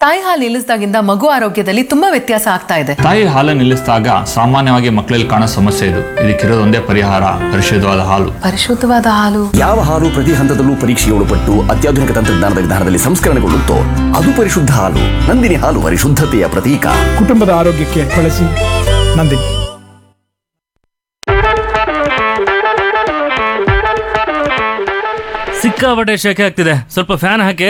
ತಾಯಿ ಹಾಲು ನಿಲ್ಲಿಸಿದಾಗಿಂದ ಮಗು ಆರೋಗ್ಯದಲ್ಲಿ ತುಂಬಾ ವ್ಯತ್ಯಾಸ ಆಗ್ತಾ ಇದೆ ತಾಯಿ ಹಾಲು ನಿಲ್ಲಿಸಿದಾಗ ಸಾಮಾನ್ಯವಾಗಿ ಮಕ್ಕಳಲ್ಲಿ ಕಾಣೋ ಸಮಸ್ಯೆ ಇದು ಇದಕ್ಕಿರೋದು ಒಂದೇ ಪರಿಹಾರ ಪರಿಶುದ್ಧವಾದ ಹಾಲು ಪರಿಶುದ್ಧವಾದ ಹಾಲು ಯಾವ ಹಾಲು ಪ್ರತಿ ಹಂತದಲ್ಲೂ ಪರೀಕ್ಷೆಗೆ ಒಳಪಟ್ಟು ಅತ್ಯಾಧುನಿಕ ತಂತ್ರಜ್ಞಾನದ ವಿಧಾನದಲ್ಲಿ ಸಂಸ್ಕರಣೆಗೊಳ್ಳುತ್ತೋ ಅದು ಪರಿಶುದ್ಧ ಹಾಲು ನಂದಿನಿ ಹಾಲು ಪರಿಶುದ್ಧತೆಯ ಪ್ರತೀಕ ಕುಟುಂಬದ ಆರೋಗ್ಯಕ್ಕೆ ಬಳಸಿ ನಂದಿನಿ ಸಿಕ್ಕಾಪಟ್ಟೆ ಶೆಕೆ ಆಗ್ತಿದೆ ಸ್ವಲ್ಪ ಫ್ಯಾನ್ ಹಾಕಿ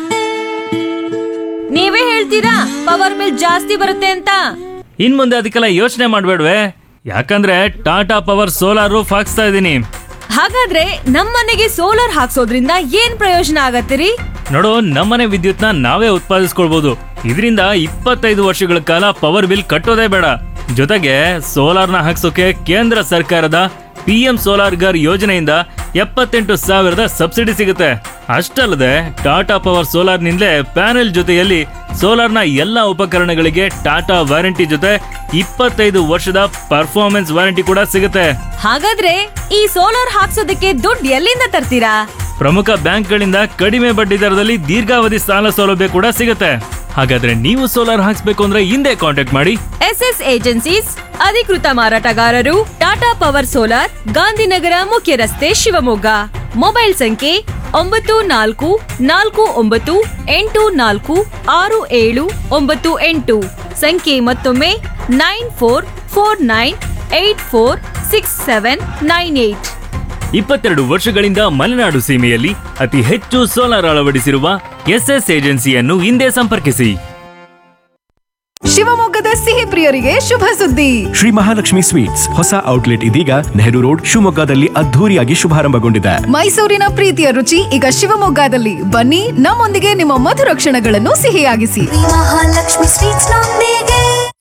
ನೀವೇ ಹೇಳ್ತೀರಾ ಪವರ್ ಬಿಲ್ ಜಾಸ್ತಿ ಬರುತ್ತೆ ಅಂತ ಇನ್ ಮುಂದೆ ಅದಕ್ಕೆಲ್ಲ ಯೋಚನೆ ಮಾಡ್ಬೇಡ್ವೆ ಯಾಕಂದ್ರೆ ಟಾಟಾ ಪವರ್ ಸೋಲಾರ್ ರೂಫ್ ಹಾಕ್ಸ್ತಾ ಇದ್ದೀನಿ ಹಾಗಾದ್ರೆ ನಮ್ಮನೆಗೆ ಸೋಲಾರ್ ಹಾಕ್ಸೋದ್ರಿಂದ ಏನ್ ಪ್ರಯೋಜನ ಆಗತ್ತಿರಿ ನೋಡು ನಮ್ಮನೆ ವಿದ್ಯುತ್ನ ನಾವೇ ಉತ್ಪಾದಿಸ್ಕೊಳ್ಬಹುದು ಇದರಿಂದ ಇಪ್ಪತ್ತೈದು ವರ್ಷಗಳ ಕಾಲ ಪವರ್ ಬಿಲ್ ಕಟ್ಟೋದೇ ಬೇಡ ಜೊತೆಗೆ ಸೋಲಾರ್ನ ಹಾಕ್ಸೋಕೆ ಕೇಂದ್ರ ಸರ್ಕಾರದ ಪಿ ಎಂ ಸೋಲಾರ್ ಗರ್ ಯೋಜನೆಯಿಂದ ಎಪ್ಪತ್ತೆಂಟು ಸಾವಿರದ ಸಬ್ಸಿಡಿ ಸಿಗುತ್ತೆ ಅಷ್ಟಲ್ಲದೆ ಟಾಟಾ ಪವರ್ ಸೋಲಾರ್ನಿಂದಲೇ ಪ್ಯಾನೆಲ್ ಜೊತೆಯಲ್ಲಿ ಸೋಲಾರ್ನ ಎಲ್ಲ ಉಪಕರಣಗಳಿಗೆ ಟಾಟಾ ವಾರಂಟಿ ಜೊತೆ ಇಪ್ಪತ್ತೈದು ವರ್ಷದ ಪರ್ಫಾರ್ಮೆನ್ಸ್ ವಾರಂಟಿ ಕೂಡ ಸಿಗುತ್ತೆ ಹಾಗಾದ್ರೆ ಈ ಸೋಲಾರ್ ಹಾಕ್ಸೋದಕ್ಕೆ ದುಡ್ಡು ಎಲ್ಲಿಂದ ತರ್ತೀರಾ ಪ್ರಮುಖ ಬ್ಯಾಂಕ್ಗಳಿಂದ ಕಡಿಮೆ ಬಡ್ಡಿ ದರದಲ್ಲಿ ದೀರ್ಘಾವಧಿ ಸಾಲ ಸೌಲಭ್ಯ ಕೂಡ ಸಿಗುತ್ತೆ ಹಾಗಾದ್ರೆ ನೀವು ಸೋಲಾರ್ ಹಾಕ್ಸ್ಬೇಕು ಅಂದ್ರೆ ಹಿಂದೆ ಕಾಂಟ್ಯಾಕ್ಟ್ ಮಾಡಿ ಎಸ್ ಎಸ್ ಏಜೆನ್ಸೀಸ್ ಅಧಿಕೃತ ಮಾರಾಟಗಾರರು ಟಾಟಾ ಪವರ್ ಸೋಲಾರ್ ಗಾಂಧಿನಗರ ಮುಖ್ಯ ರಸ್ತೆ ಶಿವಮೊಗ್ಗ ಮೊಬೈಲ್ ಸಂಖ್ಯೆ ಒಂಬತ್ತು ನಾಲ್ಕು ನಾಲ್ಕು ಒಂಬತ್ತು ಎಂಟು ನಾಲ್ಕು ಆರು ಏಳು ಒಂಬತ್ತು ಎಂಟು ಸಂಖ್ಯೆ ಮತ್ತೊಮ್ಮೆ nine four four nine eight four six seven nine eight ಇಪ್ಪತ್ತೆರಡು ವರ್ಷಗಳಿಂದ ಮಲೆನಾಡು ಸೀಮೆಯಲ್ಲಿ ಅತಿ ಹೆಚ್ಚು ಸೋಲಾರ್ ಅಳವಡಿಸಿರುವ ಎಸ್ಎಸ್ ಏಜೆನ್ಸಿಯನ್ನು ಹಿಂದೆ ಸಂಪರ್ಕಿಸಿ ಶಿವಮೊಗ್ಗದ ಸಿಹಿ ಪ್ರಿಯರಿಗೆ ಶುಭ ಸುದ್ದಿ ಶ್ರೀ ಮಹಾಲಕ್ಷ್ಮಿ ಸ್ವೀಟ್ಸ್ ಹೊಸ ಔಟ್ಲೆಟ್ ಇದೀಗ ನೆಹರು ರೋಡ್ ಶಿವಮೊಗ್ಗದಲ್ಲಿ ಅದ್ಧೂರಿಯಾಗಿ ಶುಭಾರಂಭಗೊಂಡಿದೆ ಮೈಸೂರಿನ ಪ್ರೀತಿಯ ರುಚಿ ಈಗ ಶಿವಮೊಗ್ಗದಲ್ಲಿ ಬನ್ನಿ ನಮ್ಮೊಂದಿಗೆ ನಿಮ್ಮ ಮಧುರ ಕ್ಷಣಗಳನ್ನು ಸಿಹಿಯಾಗಿಸಿ ಮಹಾಲಕ್ಷ್ಮಿ ಸ್ವೀಟ್ಸ್ ನೊಂದಿಗೆ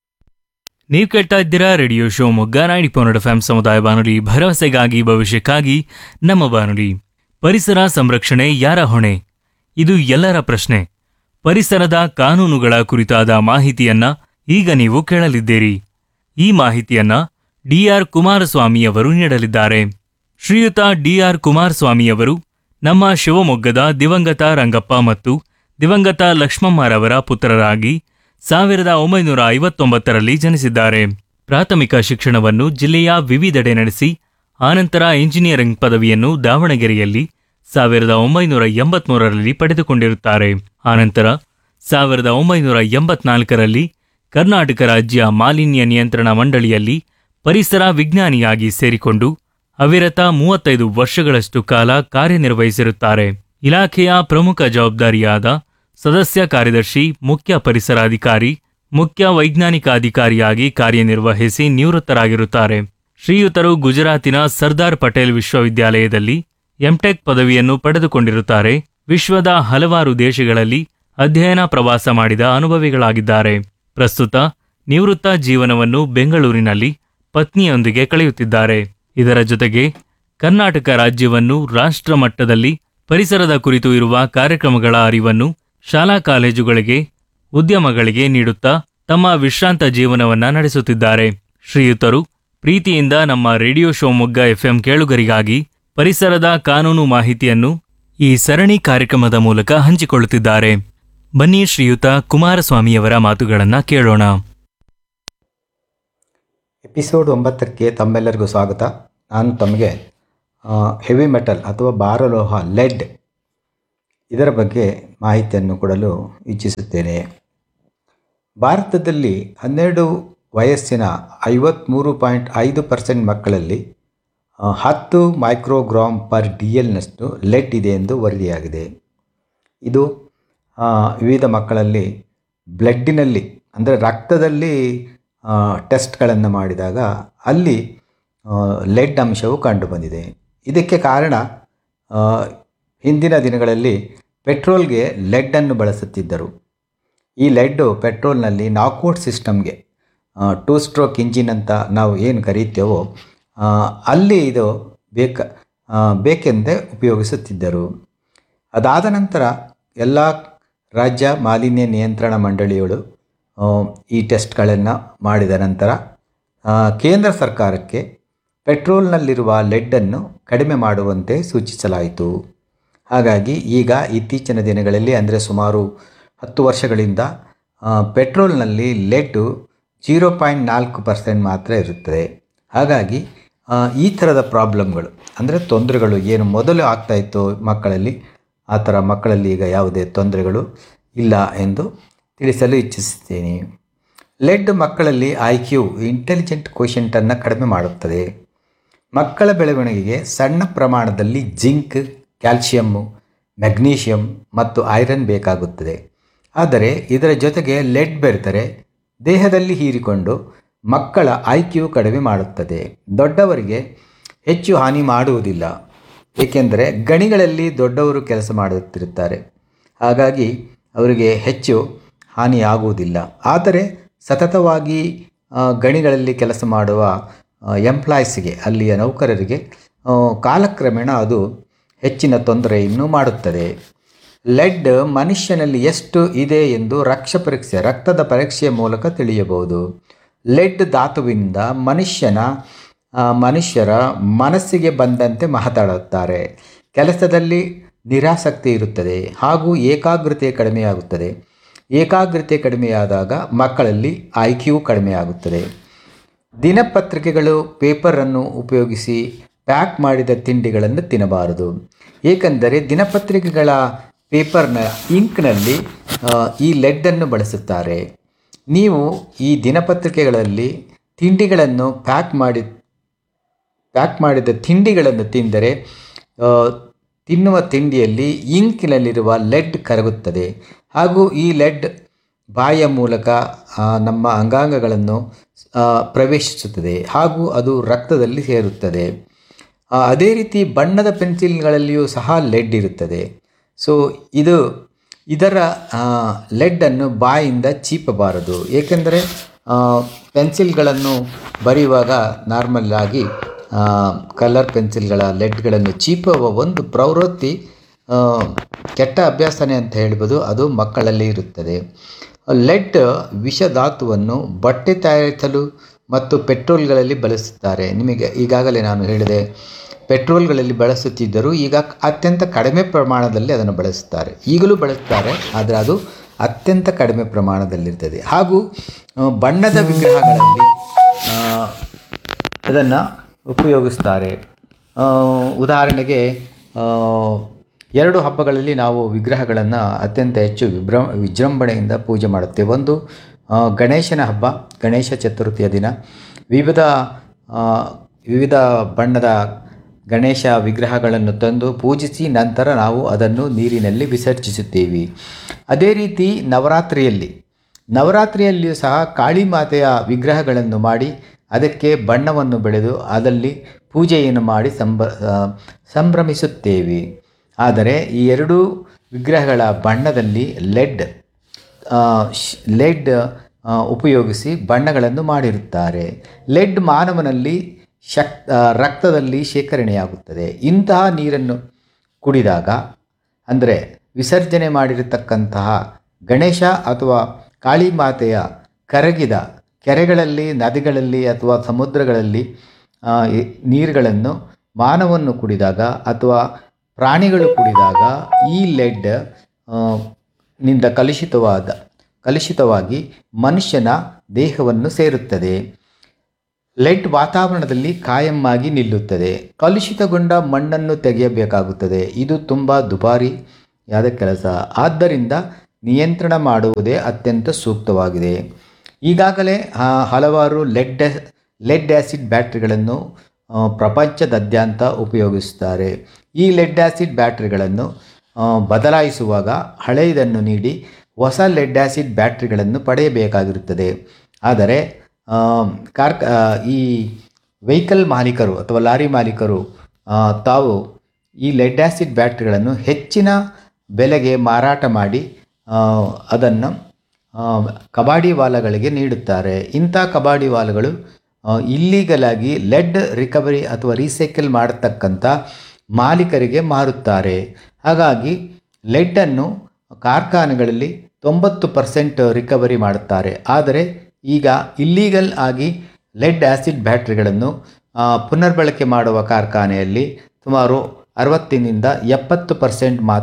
ನೀವು ಕೇಳ್ತಾ ಇದ್ದೀರಾ ರೇಡಿಯೋ ಶಿವಮೊಗ್ಗ ನಾಡಿ ಪೌನಡ್ ಎಫ್ ಸಮುದಾಯ ಬಾನುಲಿ ಭರವಸೆಗಾಗಿ ಭವಿಷ್ಯಕ್ಕಾಗಿ ನಮ್ಮ ಬಾನುಲಿ ಪರಿಸರ ಸಂರಕ್ಷಣೆ ಯಾರ ಹೊಣೆ ಇದು ಎಲ್ಲರ ಪ್ರಶ್ನೆ ಪರಿಸರದ ಕಾನೂನುಗಳ ಕುರಿತಾದ ಮಾಹಿತಿಯನ್ನ ಈಗ ನೀವು ಕೇಳಲಿದ್ದೀರಿ ಈ ಮಾಹಿತಿಯನ್ನ ಡಿಆರ್ ಕುಮಾರಸ್ವಾಮಿಯವರು ನೀಡಲಿದ್ದಾರೆ ಶ್ರೀಯುತ ಡಿಆರ್ ಕುಮಾರಸ್ವಾಮಿಯವರು ನಮ್ಮ ಶಿವಮೊಗ್ಗದ ದಿವಂಗತ ರಂಗಪ್ಪ ಮತ್ತು ದಿವಂಗತ ಲಕ್ಷ್ಮಮ್ಮರವರ ಪುತ್ರರಾಗಿ ಸಾವಿರದ ಒಂಬೈನೂರ ಐವತ್ತೊಂಬತ್ತರಲ್ಲಿ ಜನಿಸಿದ್ದಾರೆ ಪ್ರಾಥಮಿಕ ಶಿಕ್ಷಣವನ್ನು ಜಿಲ್ಲೆಯ ವಿವಿಧೆಡೆ ನಡೆಸಿ ಆನಂತರ ಇಂಜಿನಿಯರಿಂಗ್ ಪದವಿಯನ್ನು ದಾವಣಗೆರೆಯಲ್ಲಿ ಸಾವಿರದ ಒಂಬೈನೂರ ಎಂಬತ್ಮೂರರಲ್ಲಿ ಪಡೆದುಕೊಂಡಿರುತ್ತಾರೆ ಆನಂತರ ಸಾವಿರದ ಒಂಬೈನೂರ ಎಂಬತ್ನಾಲ್ಕರಲ್ಲಿ ಕರ್ನಾಟಕ ರಾಜ್ಯ ಮಾಲಿನ್ಯ ನಿಯಂತ್ರಣ ಮಂಡಳಿಯಲ್ಲಿ ಪರಿಸರ ವಿಜ್ಞಾನಿಯಾಗಿ ಸೇರಿಕೊಂಡು ಅವಿರತ ಮೂವತ್ತೈದು ವರ್ಷಗಳಷ್ಟು ಕಾಲ ಕಾರ್ಯನಿರ್ವಹಿಸಿರುತ್ತಾರೆ ಇಲಾಖೆಯ ಪ್ರಮುಖ ಜವಾಬ್ದಾರಿಯಾದ ಸದಸ್ಯ ಕಾರ್ಯದರ್ಶಿ ಮುಖ್ಯ ಪರಿಸರ ಅಧಿಕಾರಿ ಮುಖ್ಯ ವೈಜ್ಞಾನಿಕ ಅಧಿಕಾರಿಯಾಗಿ ಕಾರ್ಯನಿರ್ವಹಿಸಿ ನಿವೃತ್ತರಾಗಿರುತ್ತಾರೆ ಶ್ರೀಯುತರು ಗುಜರಾತಿನ ಸರ್ದಾರ್ ಪಟೇಲ್ ವಿಶ್ವವಿದ್ಯಾಲಯದಲ್ಲಿ ಎಂಟೆಕ್ ಪದವಿಯನ್ನು ಪಡೆದುಕೊಂಡಿರುತ್ತಾರೆ ವಿಶ್ವದ ಹಲವಾರು ದೇಶಗಳಲ್ಲಿ ಅಧ್ಯಯನ ಪ್ರವಾಸ ಮಾಡಿದ ಅನುಭವಿಗಳಾಗಿದ್ದಾರೆ ಪ್ರಸ್ತುತ ನಿವೃತ್ತ ಜೀವನವನ್ನು ಬೆಂಗಳೂರಿನಲ್ಲಿ ಪತ್ನಿಯೊಂದಿಗೆ ಕಳೆಯುತ್ತಿದ್ದಾರೆ ಇದರ ಜೊತೆಗೆ ಕರ್ನಾಟಕ ರಾಜ್ಯವನ್ನು ರಾಷ್ಟ್ರ ಮಟ್ಟದಲ್ಲಿ ಪರಿಸರದ ಕುರಿತು ಇರುವ ಕಾರ್ಯಕ್ರಮಗಳ ಅರಿವನ್ನು ಶಾಲಾ ಕಾಲೇಜುಗಳಿಗೆ ಉದ್ಯಮಗಳಿಗೆ ನೀಡುತ್ತಾ ತಮ್ಮ ವಿಶ್ರಾಂತ ಜೀವನವನ್ನ ನಡೆಸುತ್ತಿದ್ದಾರೆ ಶ್ರೀಯುತರು ಪ್ರೀತಿಯಿಂದ ನಮ್ಮ ರೇಡಿಯೋ ಶಿವಮೊಗ್ಗ ಎಫ್ಎಂ ಕೇಳುಗರಿಗಾಗಿ ಪರಿಸರದ ಕಾನೂನು ಮಾಹಿತಿಯನ್ನು ಈ ಸರಣಿ ಕಾರ್ಯಕ್ರಮದ ಮೂಲಕ ಹಂಚಿಕೊಳ್ಳುತ್ತಿದ್ದಾರೆ ಬನ್ನಿ ಶ್ರೀಯುತ ಕುಮಾರಸ್ವಾಮಿಯವರ ಮಾತುಗಳನ್ನ ಕೇಳೋಣ ಎಪಿಸೋಡ್ ಒಂಬತ್ತಕ್ಕೆ ತಮ್ಮೆಲ್ಲರಿಗೂ ಸ್ವಾಗತ ನಾನು ತಮಗೆ ಹೆವಿ ಮೆಟಲ್ ಅಥವಾ ಭಾರಲೋಹ ಲೆಡ್ ಇದರ ಬಗ್ಗೆ ಮಾಹಿತಿಯನ್ನು ಕೊಡಲು ಇಚ್ಛಿಸುತ್ತೇನೆ ಭಾರತದಲ್ಲಿ ಹನ್ನೆರಡು ವಯಸ್ಸಿನ ಐವತ್ತ್ಮೂರು ಪಾಯಿಂಟ್ ಐದು ಪರ್ಸೆಂಟ್ ಮಕ್ಕಳಲ್ಲಿ ಆ, ಹತ್ತು ಮೈಕ್ರೋಗ್ರಾಮ್ ಪರ್ ಡಿ ಎಲ್ನಷ್ಟು ಲೆಡ್ ಇದೆ ಎಂದು ವರದಿಯಾಗಿದೆ ಇದು ಆ, ವಿವಿಧ ಮಕ್ಕಳಲ್ಲಿ ಬ್ಲಡ್ಡಿನಲ್ಲಿ ಅಂದರೆ ರಕ್ತದಲ್ಲಿ ಟೆಸ್ಟ್ಗಳನ್ನು ಮಾಡಿದಾಗ ಅಲ್ಲಿ ಲೆಡ್ ಅಂಶವು ಕಂಡುಬಂದಿದೆ ಇದಕ್ಕೆ ಕಾರಣ ಆ, ಹಿಂದಿನ ದಿನಗಳಲ್ಲಿ ಪೆಟ್ರೋಲ್ಗೆ ಲೆಡ್ಡನ್ನು ಬಳಸುತ್ತಿದ್ದರು ಈ ಲೆಡ್ಡು ಪೆಟ್ರೋಲ್ನಲ್ಲಿ ನಾಕ್ಔಟ್ ಸಿಸ್ಟಮ್ಗೆ ಟೂ ಸ್ಟ್ರೋಕ್ ಇಂಜಿನ್ ಅಂತ ನಾವು ಏನು ಕರೀತೇವೋ ಆ, ಅಲ್ಲಿ ಇದು ಬೇಕ ಆ, ಬೇಕೆಂದೇ ಉಪಯೋಗಿಸುತ್ತಿದ್ದರು ಅದಾದ ನಂತರ ಎಲ್ಲ ರಾಜ್ಯ ಮಾಲಿನ್ಯ ನಿಯಂತ್ರಣ ಮಂಡಳಿಗಳು ಆ, ಈ ಟೆಸ್ಟ್ಗಳನ್ನು ಮಾಡಿದ ನಂತರ ಆ, ಕೇಂದ್ರ ಸರ್ಕಾರಕ್ಕೆ ಪೆಟ್ರೋಲ್ನಲ್ಲಿರುವ ಲೆಡ್ಡನ್ನು ಕಡಿಮೆ ಮಾಡುವಂತೆ ಸೂಚಿಸಲಾಯಿತು ಹಾಗಾಗಿ ಈಗ ಇತ್ತೀಚಿನ ದಿನಗಳಲ್ಲಿ ಅಂದರೆ ಸುಮಾರು ಹತ್ತು ವರ್ಷಗಳಿಂದ ಆ, ಪೆಟ್ರೋಲ್ನಲ್ಲಿ ಲೆಡ್ಡು ಜೀರೋ ಪಾಯಿಂಟ್ ನಾಲ್ಕು ಪರ್ಸೆಂಟ್ ಮಾತ್ರ ಇರುತ್ತದೆ ಹಾಗಾಗಿ ಆ, ಈ ಥರದ ಪ್ರಾಬ್ಲಮ್ಗಳು ಅಂದರೆ ತೊಂದರೆಗಳು ಏನು ಮೊದಲು ಆಗ್ತಾಯಿತ್ತು ಮಕ್ಕಳಲ್ಲಿ ಆ ಥರ ಮಕ್ಕಳಲ್ಲಿ ಈಗ ಯಾವುದೇ ತೊಂದರೆಗಳು ಇಲ್ಲ ಎಂದು ತಿಳಿಸಲು ಇಚ್ಛಿಸುತ್ತೇನೆ ಲೆಡ್ ಮಕ್ಕಳಲ್ಲಿ ಐ ಕ್ಯೂ ಇಂಟೆಲಿಜೆಂಟ್ ಕ್ವಶಂಟನ್ನು ಕಡಿಮೆ ಮಾಡುತ್ತದೆ ಮಕ್ಕಳ ಬೆಳವಣಿಗೆಗೆ ಸಣ್ಣ ಪ್ರಮಾಣದಲ್ಲಿ ಜಿಂಕ್ ಕ್ಯಾಲ್ಶಿಯಮ್ಮು ಮೆಗ್ನೀಷಿಯಂ ಮತ್ತು ಐರನ್ ಬೇಕಾಗುತ್ತದೆ ಆದರೆ ಇದರ ಜೊತೆಗೆ ಲೆಡ್ ಬೆರೆತರೆ ದೇಹದಲ್ಲಿ ಹೀರಿಕೊಂಡು ಮಕ್ಕಳ ಐ ಕ್ಯೂ ಕಡಿಮೆ ಮಾಡುತ್ತದೆ ದೊಡ್ಡವರಿಗೆ ಹೆಚ್ಚು ಹಾನಿ ಮಾಡುವುದಿಲ್ಲ ಏಕೆಂದರೆ ಗಣಿಗಳಲ್ಲಿ ದೊಡ್ಡವರು ಕೆಲಸ ಮಾಡುತ್ತಿರುತ್ತಾರೆ ಹಾಗಾಗಿ ಅವರಿಗೆ ಹೆಚ್ಚು ಹಾನಿಯಾಗುವುದಿಲ್ಲ ಆದರೆ ಸತತವಾಗಿ ಆ, ಗಣಿಗಳಲ್ಲಿ ಕೆಲಸ ಮಾಡುವ ಎಂಪ್ಲಾಯೀಸ್ಗೆ ಅಲ್ಲಿಯ ನೌಕರರಿಗೆ ಆ, ಕಾಲಕ್ರಮೇಣ ಅದು ಹೆಚ್ಚಿನ ತೊಂದರೆಯನ್ನು ಮಾಡುತ್ತದೆ ಲೆಡ್ ಮನುಷ್ಯನಲ್ಲಿ ಎಷ್ಟು ಇದೆ ಎಂದು ರಕ್ತ ಪರೀಕ್ಷೆ ರಕ್ತದ ಪರೀಕ್ಷೆಯ ಮೂಲಕ ತಿಳಿಯಬಹುದು ಲೆಡ್ ಧಾತುವಿನಿಂದ ಮನುಷ್ಯನ ಆ, ಮನುಷ್ಯರ ಮನಸ್ಸಿಗೆ ಬಂದಂತೆ ಮಾತಾಡುತ್ತಾರೆ ಕೆಲಸದಲ್ಲಿ ನಿರಾಸಕ್ತಿ ಇರುತ್ತದೆ ಹಾಗೂ ಏಕಾಗ್ರತೆ ಕಡಿಮೆಯಾಗುತ್ತದೆ ಏಕಾಗ್ರತೆ ಕಡಿಮೆಯಾದಾಗ ಮಕ್ಕಳಲ್ಲಿ ಐ ಕ್ಯೂ ಕಡಿಮೆಯಾಗುತ್ತದೆ ದಿನಪತ್ರಿಕೆಗಳು ಪೇಪರನ್ನು ಉಪಯೋಗಿಸಿ ಪ್ಯಾಕ್ ಮಾಡಿದ ತಿಂಡಿಗಳನ್ನು ತಿನ್ನಬಾರದು ಏಕೆಂದರೆ ದಿನಪತ್ರಿಕೆಗಳ ಪೇಪರ್ನ ಇಂಕ್ನಲ್ಲಿ ಆ, ಈ ಲೆಡ್ಡನ್ನು ಬಳಸುತ್ತಾರೆ ನೀವು ಈ ದಿನಪತ್ರಿಕೆಗಳಲ್ಲಿ ತಿಂಡಿಗಳನ್ನು ಪ್ಯಾಕ್ ಮಾಡಿ ಪ್ಯಾಕ್ ಮಾಡಿದ ತಿಂಡಿಗಳನ್ನು ತಿಂದರೆ ಆ, ತಿನ್ನುವ ತಿಂಡಿಯಲ್ಲಿ ಇಂಕಿನಲ್ಲಿರುವ ಲೆಡ್ ಕರಗುತ್ತದೆ ಹಾಗೂ ಈ ಲೆಡ್ ಬಾಯಿಯ ಮೂಲಕ ಆ, ನಮ್ಮ ಅಂಗಾಂಗಗಳನ್ನು ಆ, ಪ್ರವೇಶಿಸುತ್ತದೆ ಹಾಗೂ ಅದು ರಕ್ತದಲ್ಲಿ ಸೇರುತ್ತದೆ ಆ, ಅದೇ ರೀತಿ ಬಣ್ಣದ ಪೆನ್ಸಿಲ್ಗಳಲ್ಲಿಯೂ ಸಹ ಲೆಡ್ ಇರುತ್ತದೆ ಸೊ ಇದು ಇದರ ಲೆಡ್ಡನ್ನು ಬಾಯಿಂದ ಚೀಪಬಾರದು ಏಕೆಂದರೆ ಆ, ಪೆನ್ಸಿಲ್ಗಳನ್ನು ಬರೆಯುವಾಗ ನಾರ್ಮಲ್ ಆಗಿ ಕಲರ್ ಪೆನ್ಸಿಲ್ಗಳ ಲೆಡ್ಗಳನ್ನು ಚೀಪುವ ಒಂದು ಪ್ರವೃತ್ತಿ ಆ, ಕೆಟ್ಟ ಅಭ್ಯಾಸನೇ ಅಂತ ಹೇಳ್ಬೋದು ಅದು ಮಕ್ಕಳಲ್ಲಿ ಇರುತ್ತದೆ ಲೆಡ್ ವಿಷಧಾತುವನ್ನು ಬಟ್ಟೆ ತಯಾರಿಸಲು ಮತ್ತು ಪೆಟ್ರೋಲ್ಗಳಲ್ಲಿ ಬಳಸುತ್ತಾರೆ ನಿಮಗೆ ಈಗಾಗಲೇ ನಾನು ಹೇಳಿದೆ ಪೆಟ್ರೋಲ್ಗಳಲ್ಲಿ ಬಳಸುತ್ತಿದ್ದರೂ ಈಗ ಅತ್ಯಂತ ಕಡಿಮೆ ಪ್ರಮಾಣದಲ್ಲಿ ಅದನ್ನು ಬಳಸುತ್ತಾರೆ ಈಗಲೂ ಬಳಸ್ತಾರೆ ಆದರೆ ಅದು ಅತ್ಯಂತ ಕಡಿಮೆ ಪ್ರಮಾಣದಲ್ಲಿರ್ತದೆ ಹಾಗೂ ಆ, ಬಣ್ಣದ ವಿಗ್ರಹಗಳಲ್ಲಿ ಅದನ್ನು ಉಪಯೋಗಿಸ್ತಾರೆ ಆ, ಉದಾಹರಣೆಗೆ ಆ, ಎರಡು ಹಬ್ಬಗಳಲ್ಲಿ ನಾವು ವಿಗ್ರಹಗಳನ್ನು ಅತ್ಯಂತ ಹೆಚ್ಚು ವಿಭ್ರ ವಿಜೃಂಭಣೆಯಿಂದ ಪೂಜೆ ಮಾಡುತ್ತೇವೆ ಒಂದು ಆ, ಗಣೇಶನ ಹಬ್ಬ ಗಣೇಶ ಚತುರ್ಥಿಯ ದಿನ ವಿವಿಧ ಆ, ವಿವಿಧ ಬಣ್ಣದ ಗಣೇಶ ವಿಗ್ರಹಗಳನ್ನು ತಂದು ಪೂಜಿಸಿ ನಂತರ ನಾವು ಅದನ್ನು ನೀರಿನಲ್ಲಿ ವಿಸರ್ಜಿಸುತ್ತೇವೆ ಅದೇ ರೀತಿ ನವರಾತ್ರಿಯಲ್ಲಿ ನವರಾತ್ರಿಯಲ್ಲಿಯೂ ಸಹ ಕಾಳಿ ಮಾತೆಯ ವಿಗ್ರಹಗಳನ್ನು ಮಾಡಿ ಅದಕ್ಕೆ ಬಣ್ಣವನ್ನು ಬೆಳೆದು ಅದರಲ್ಲಿ ಪೂಜೆಯನ್ನು ಮಾಡಿ ಸಂಭ ಆ, ಸಂಭ್ರಮಿಸುತ್ತೇವೆ ಆದರೆ ಈ ಎರಡೂ ವಿಗ್ರಹಗಳ ಬಣ್ಣದಲ್ಲಿ ಲೆಡ್ ಆ, ಶ್- ಲೆಡ್ ಆ, ಉಪಯೋಗಿಸಿ ಬಣ್ಣಗಳನ್ನು ಮಾಡಿರುತ್ತಾರೆ ಲೆಡ್ ಮಾನವನಲ್ಲಿ ಶಕ್ ಆ, ರಕ್ತದಲ್ಲಿ ಶೇಖರಣೆಯಾಗುತ್ತದೆ ಇಂತಹ ನೀರನ್ನು ಕುಡಿದಾಗ ಅಂದರೆ ವಿಸರ್ಜನೆ ಮಾಡಿರತಕ್ಕಂತಹ ಗಣೇಶ ಅಥವಾ ಕಾಳಿ ಮಾತೆಯ ಕರಗಿದ ಕೆರೆಗಳಲ್ಲಿ ನದಿಗಳಲ್ಲಿ ಅಥವಾ ಸಮುದ್ರಗಳಲ್ಲಿ ಆ, ಈ ನೀರುಗಳನ್ನು ಮಾನವನ್ನು ಕುಡಿದಾಗ ಅಥವಾ ಪ್ರಾಣಿಗಳು ಕುಡಿದಾಗ ಈ ಲೆಡ್ ಆ, ನಿಂದ ಕಲುಷಿತವಾದ ಕಲುಷಿತವಾಗಿ ಮನುಷ್ಯನ ದೇಹವನ್ನು ಸೇರುತ್ತದೆ ಲೆಡ್ ವಾತಾವರಣದಲ್ಲಿ ಕಾಯಮ್ಮಾಗಿ ನಿಲ್ಲುತ್ತದೆ ಕಲುಷಿತಗೊಂಡ ಮಣ್ಣನ್ನು ತೆಗೆಯಬೇಕಾಗುತ್ತದೆ ಇದು ತುಂಬ ದುಬಾರಿಯಾದ ಕೆಲಸ ಆದ್ದರಿಂದ ನಿಯಂತ್ರಣ ಮಾಡುವುದೇ ಅತ್ಯಂತ ಸೂಕ್ತವಾಗಿದೆ ಈಗಾಗಲೇ ಆ, ಹಲವಾರು ಲೆಡ್ ಲೆಡ್ ಆ್ಯಸಿಡ್ ಬ್ಯಾಟ್ರಿಗಳನ್ನು ಆ, ಪ್ರಪಂಚದಾದ್ಯಂತ ಉಪಯೋಗಿಸುತ್ತಾರೆ ಈ ಲೆಡ್ ಆ್ಯಸಿಡ್ ಬ್ಯಾಟ್ರಿಗಳನ್ನು ಆ, ಬದಲಾಯಿಸುವಾಗ ಹಳೆಯದನ್ನು ನೀಡಿ ಹೊಸ ಲೆಡ್ ಆ್ಯಸಿಡ್ ಬ್ಯಾಟ್ರಿಗಳನ್ನು ಪಡೆಯಬೇಕಾಗಿರುತ್ತದೆ ಆದರೆ ಆ, ಕಾರ್ಖ ಆ, ಈ ವೆಹಿಕಲ್ ಮಾಲೀಕರು ಅಥವಾ ಲಾರಿ ಮಾಲೀಕರು ಆ, ತಾವು ಈ ಲೆಡ್ ಆ್ಯಸಿಡ್ ಬ್ಯಾಟ್ರಿಗಳನ್ನು ಹೆಚ್ಚಿನ ಬೆಲೆಗೆ ಮಾರಾಟ ಮಾಡಿ ಅದನ್ನು ಕಬಾಡಿ ವಾಲಗಳಿಗೆ ನೀಡುತ್ತಾರೆ ಇಂಥ ಕಬಾಡಿ ವಾಲಗಳು ಇಲ್ಲೀಗಲ್ ಆಗಿ ಲೆಡ್ ರಿಕವರಿ ಅಥವಾ ರೀಸೈಕಲ್ ಮಾಡತಕ್ಕಂಥ ಮಾಲೀಕರಿಗೆ ಮಾರುತ್ತಾರೆ ಹಾಗಾಗಿ ಲೆಡ್ಡನ್ನು ಕಾರ್ಖಾನೆಗಳಲ್ಲಿ ತೊಂಬತ್ತು ಪರ್ಸೆಂಟ್ ರಿಕವರಿ ಮಾಡುತ್ತಾರೆ ಆದರೆ ಈಗ ಇಲ್ಲೀಗಲ್ ಆಗಿ ಲೆಡ್ ಆ್ಯಸಿಡ್ ಬ್ಯಾಟ್ರಿಗಳನ್ನು ಆ, ಪುನರ್ಬಳಕೆ ಮಾಡುವ ಕಾರ್ಖಾನೆಯಲ್ಲಿ ಸುಮಾರು ಅರವತ್ತಿನಿಂದ ಎಪ್ಪತ್ತು ಪರ್ಸೆಂಟ್ ಮಾತ್ರ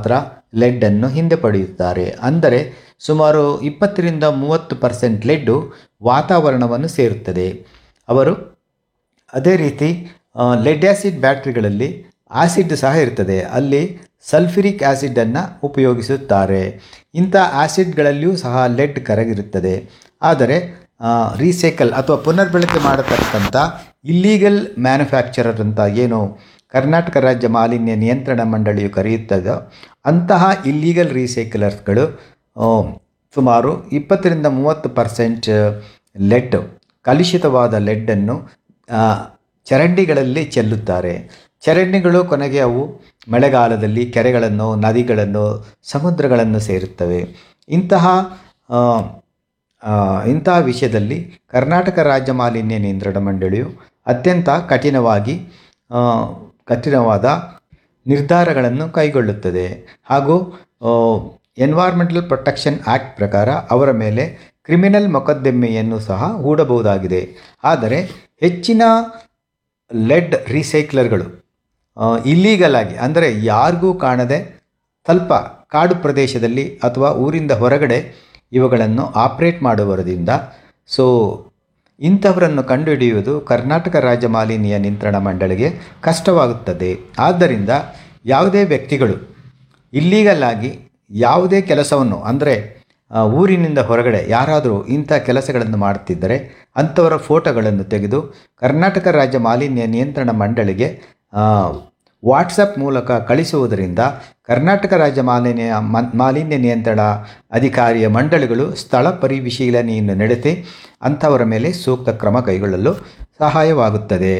ಲೆಡ್ಡನ್ನು ಹಿಂದೆ ಪಡೆಯುತ್ತಾರೆ ಅಂದರೆ ಸುಮಾರು ಇಪ್ಪತ್ತರಿಂದ ಮೂವತ್ತು ಪರ್ಸೆಂಟ್ ಲೆಡ್ಡು ವಾತಾವರಣವನ್ನು ಸೇರುತ್ತದೆ ಅವರು ಅದೇ ರೀತಿ ಲೆಡ್ ಆ್ಯಸಿಡ್ ಬ್ಯಾಟ್ರಿಗಳಲ್ಲಿ ಆಸಿಡ್ ಸಹ ಇರ್ತದೆ ಅಲ್ಲಿ ಸಲ್ಫ್ಯೂರಿಕ್ ಆ್ಯಸಿಡನ್ನು ಉಪಯೋಗಿಸುತ್ತಾರೆ ಇಂಥ ಆ್ಯಸಿಡ್ಗಳಲ್ಲಿಯೂ ಸಹ ಲೆಡ್ ಕರಗಿರುತ್ತದೆ ಆದರೆ ರೀಸೈಕಲ್ ಅಥವಾ ಪುನರ್ಬಳಕೆ ಮಾಡತಕ್ಕಂಥ ಇಲ್ಲೀಗಲ್ ಮ್ಯಾನುಫ್ಯಾಕ್ಚರರ್ ಅಂತ ಏನು ಕರ್ನಾಟಕ ರಾಜ್ಯ ಮಾಲಿನ್ಯ ನಿಯಂತ್ರಣ ಮಂಡಳಿಯು ಕರೆಯುತ್ತದೋ ಅಂತಹ ಇಲ್ಲೀಗಲ್ ರೀಸೈಕಲರ್ಸ್ಗಳು ಆ, ಸುಮಾರು ಇಪ್ಪತ್ತರಿಂದ ಮೂವತ್ತು ಪರ್ಸೆಂಟ್ ಲೆಡ್ ಕಲುಷಿತವಾದ ಲೆಡ್ಡನ್ನು ಆ, ಚರಂಡಿಗಳಲ್ಲಿ ಚೆಲ್ಲುತ್ತಾರೆ ಚರಂಡಿಗಳು ಕೊನೆಗೆ ಅವು ಮಳೆಗಾಲದಲ್ಲಿ ಕೆರೆಗಳನ್ನು ನದಿಗಳನ್ನು ಸಮುದ್ರಗಳನ್ನು ಸೇರುತ್ತವೆ ಇಂತಹ ಆ, ಆ, ಇಂತಹ ವಿಷಯದಲ್ಲಿ ಕರ್ನಾಟಕ ರಾಜ್ಯ ಮಾಲಿನ್ಯ ನಿಯಂತ್ರಣ ಮಂಡಳಿಯು ಅತ್ಯಂತ ಕಠಿಣವಾಗಿ ಆ, ಕಠಿಣವಾದ ನಿರ್ಧಾರಗಳನ್ನು ಕೈಗೊಳ್ಳುತ್ತದೆ ಹಾಗೂ ಎನ್ವೈರ್ಮೆಂಟಲ್ ಪ್ರೊಟೆಕ್ಷನ್ ಆ್ಯಕ್ಟ್ ಪ್ರಕಾರ ಅವರ ಮೇಲೆ ಕ್ರಿಮಿನಲ್ ಮೊಕದ್ದಮೆಯನ್ನು ಸಹ ಹೂಡಬಹುದಾಗಿದೆ ಆದರೆ ಹೆಚ್ಚಿನ ಲೆಡ್ ರೀಸೈಕ್ಲರ್ಗಳು ಇಲ್ಲೀಗಲ್ ಆಗಿ ಅಂದರೆ ಯಾರಿಗೂ ಕಾಣದೆ ಸ್ವಲ್ಪ ಕಾಡು ಪ್ರದೇಶದಲ್ಲಿ ಅಥವಾ ಊರಿಂದ ಹೊರಗಡೆ ಇವುಗಳನ್ನು ಆಪ್ರೇಟ್ ಮಾಡುವುದರಿಂದ ಸೊ ಇಂಥವರನ್ನು ಕಂಡುಹಿಡಿಯುವುದು ಕರ್ನಾಟಕ ರಾಜ್ಯ ಮಾಲಿನ್ಯ ನಿಯಂತ್ರಣ ಮಂಡಳಿಗೆ ಕಷ್ಟವಾಗುತ್ತದೆ ಆದ್ದರಿಂದ ಯಾವುದೇ ವ್ಯಕ್ತಿಗಳು ಇಲ್ಲೀಗಲ್ ಆಗಿ ಯಾವುದೇ ಕೆಲಸವನ್ನು ಅಂದರೆ ಆ, ಊರಿನಿಂದ ಹೊರಗಡೆ ಯಾರಾದರೂ ಇಂಥ ಕೆಲಸಗಳನ್ನು ಮಾಡುತ್ತಿದ್ದರೆ ಅಂಥವರ ಫೋಟೋಗಳನ್ನು ತೆಗೆದು ಕರ್ನಾಟಕ ರಾಜ್ಯ ಮಾಲಿನ್ಯ ನಿಯಂತ್ರಣ ಮಂಡಳಿಗೆ ಆ, ವಾಟ್ಸಪ್ ಮೂಲಕ ಕಳಿಸುವುದರಿಂದ ಕರ್ನಾಟಕ ರಾಜ್ಯ ಮಾಲಿನ್ಯ ಮನ್- ಮಾಲಿನ್ಯ ನಿಯಂತ್ರಣ ಅಧಿಕಾರಿಯ ಮಂಡಳಿಗಳು ಸ್ಥಳ ಪರಿಶೀಲನೆಯನ್ನು ನಡೆಸಿ ಅಂಥವರ ಮೇಲೆ ಸೂಕ್ತ ಕ್ರಮ ಕೈಗೊಳ್ಳಲು ಸಹಾಯವಾಗುತ್ತದೆ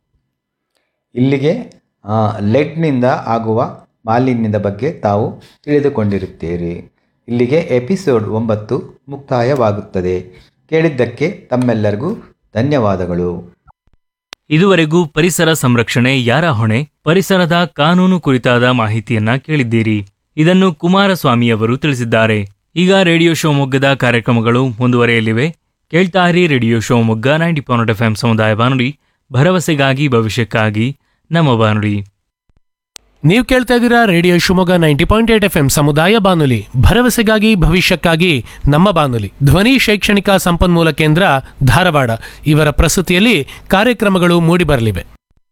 ಇಲ್ಲಿಗೆ ಆ, ಲೆಡ್ನಿಂದ ಆಗುವ ಮಾಲಿನ್ಯದ ಬಗ್ಗೆ ತಾವು ತಿಳಿದುಕೊಂಡಿರುತ್ತೀರಿ ಇಲ್ಲಿಗೆ ಎಪಿಸೋಡ್ ಒಂಬತ್ತು ಮುಕ್ತಾಯವಾಗುತ್ತದೆ ಕೇಳಿದ್ದಕ್ಕೆ ತಮ್ಮೆಲ್ಲರಿಗೂ ಧನ್ಯವಾದಗಳು ಇದುವರೆಗೂ ಪರಿಸರ ಸಂರಕ್ಷಣೆ ಯಾರ ಹೊಣೆ ಪರಿಸರದ ಕಾನೂನು ಕುರಿತಾದ ಮಾಹಿತಿಯನ್ನ ಕೇಳಿದ್ದೀರಿ ಇದನ್ನು ಕುಮಾರಸ್ವಾಮಿಯವರು ತಿಳಿಸಿದ್ದಾರೆ ಈಗ ರೇಡಿಯೋ ಶಿವಮೊಗ್ಗದ ಕಾರ್ಯಕ್ರಮಗಳು ಮುಂದುವರೆಯಲಿವೆ ಕೇಳ್ತಾ ಇರಿ radio Shivamogga ninety point F M ಸಮುದಾಯ ಬಾನುಲಿ ಭರವಸೆಗಾಗಿ ಭವಿಷ್ಯಕ್ಕಾಗಿ ನಮ್ಮ ಬಾನುಲಿ ನೀವು ಕೇಳ್ತಾ ಇದ್ದೀರಾ radio Shivamogga ninety point eight F M ಸಮುದಾಯ ಬಾನುಲಿ ಭರವಸೆಗಾಗಿ ಭವಿಷ್ಯಕ್ಕಾಗಿ ನಮ್ಮ ಬಾನುಲಿ ಧ್ವನಿ ಶೈಕ್ಷಣಿಕ ಸಂಪನ್ಮೂಲ ಕೇಂದ್ರ ಧಾರವಾಡ ಇವರ ಪ್ರಸ್ತುತಿಯಲ್ಲಿ ಕಾರ್ಯಕ್ರಮಗಳು ಮೂಡಿಬರಲಿವೆ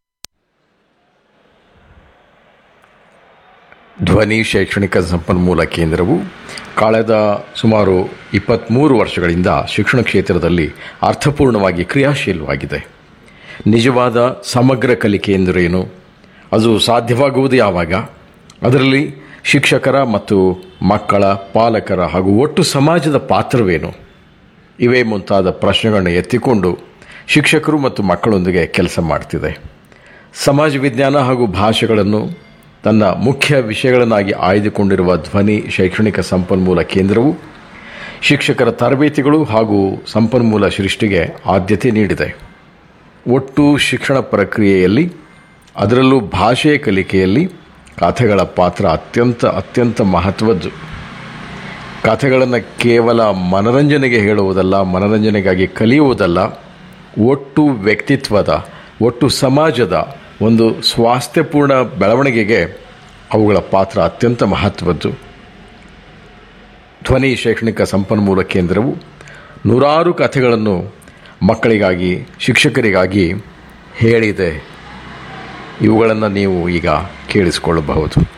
ಧ್ವನಿ ಶೈಕ್ಷಣಿಕ ಸಂಪನ್ಮೂಲ ಕೇಂದ್ರವು ಕಳೆದ ಸುಮಾರು ಇಪ್ಪತ್ತ್ಮೂರು ವರ್ಷಗಳಿಂದ ಶಿಕ್ಷಣ ಕ್ಷೇತ್ರದಲ್ಲಿ ಅರ್ಥಪೂರ್ಣವಾಗಿ ಕ್ರಿಯಾಶೀಲವಾಗಿದೆ ನಿಜವಾದ ಸಮಗ್ರ ಕಲಿಕೆ ಎಂದರೇನು ಅದು ಸಾಧ್ಯವಾಗುವುದು ಯಾವಾಗ ಅದರಲ್ಲಿ ಶಿಕ್ಷಕರ ಮತ್ತು ಮಕ್ಕಳ ಪಾಲಕರ ಹಾಗೂ ಒಟ್ಟು ಸಮಾಜದ ಪಾತ್ರವೇನು ಇವೇ ಮುಂತಾದ ಪ್ರಶ್ನೆಗಳನ್ನು ಎತ್ತಿಕೊಂಡು ಶಿಕ್ಷಕರು ಮತ್ತು ಮಕ್ಕಳೊಂದಿಗೆ ಕೆಲಸ ಮಾಡ್ತಿದೆ ಸಮಾಜ ವಿಜ್ಞಾನ ಹಾಗೂ ಭಾಷೆಗಳನ್ನು ತನ್ನ ಮುಖ್ಯ ವಿಷಯಗಳನ್ನಾಗಿ ಆಯ್ದುಕೊಂಡಿರುವ ಧ್ವನಿ ಶೈಕ್ಷಣಿಕ ಸಂಪನ್ಮೂಲ ಕೇಂದ್ರವು ಶಿಕ್ಷಕರ ತರಬೇತಿಗಳು ಹಾಗೂ ಸಂಪನ್ಮೂಲ ಸೃಷ್ಟಿಗೆ ಆದ್ಯತೆ ನೀಡಿದೆ ಒಟ್ಟು ಶಿಕ್ಷಣ ಪ್ರಕ್ರಿಯೆಯಲ್ಲಿ ಅದರಲ್ಲೂ ಭಾಷೆಯ ಕಲಿಕೆಯಲ್ಲಿ ಕಥೆಗಳ ಪಾತ್ರ ಅತ್ಯಂತ ಅತ್ಯಂತ ಮಹತ್ವದ್ದು ಕಥೆಗಳನ್ನು ಕೇವಲ ಮನರಂಜನೆಗೆ ಹೇಳುವುದಲ್ಲ ಮನರಂಜನೆಗಾಗಿ ಕಲಿಯುವುದಲ್ಲ ಒಟ್ಟು ವ್ಯಕ್ತಿತ್ವದ ಒಟ್ಟು ಸಮಾಜದ ಒಂದು ಸ್ವಾಸ್ಥ್ಯಪೂರ್ಣ ಬೆಳವಣಿಗೆಗೆ ಅವುಗಳ ಪಾತ್ರ ಅತ್ಯಂತ ಮಹತ್ವದ್ದು ಧ್ವನಿ ಶೈಕ್ಷಣಿಕ ಸಂಪನ್ಮೂಲ ಕೇಂದ್ರವು ನೂರಾರು ಕಥೆಗಳನ್ನು ಮಕ್ಕಳಿಗಾಗಿ ಶಿಕ್ಷಕರಿಗಾಗಿ ಹೇಳಿದೆ ಇವುಗಳನ್ನು ನೀವು ಈಗ ಕೇಳಿಸಿಕೊಳ್ಳಬಹುದು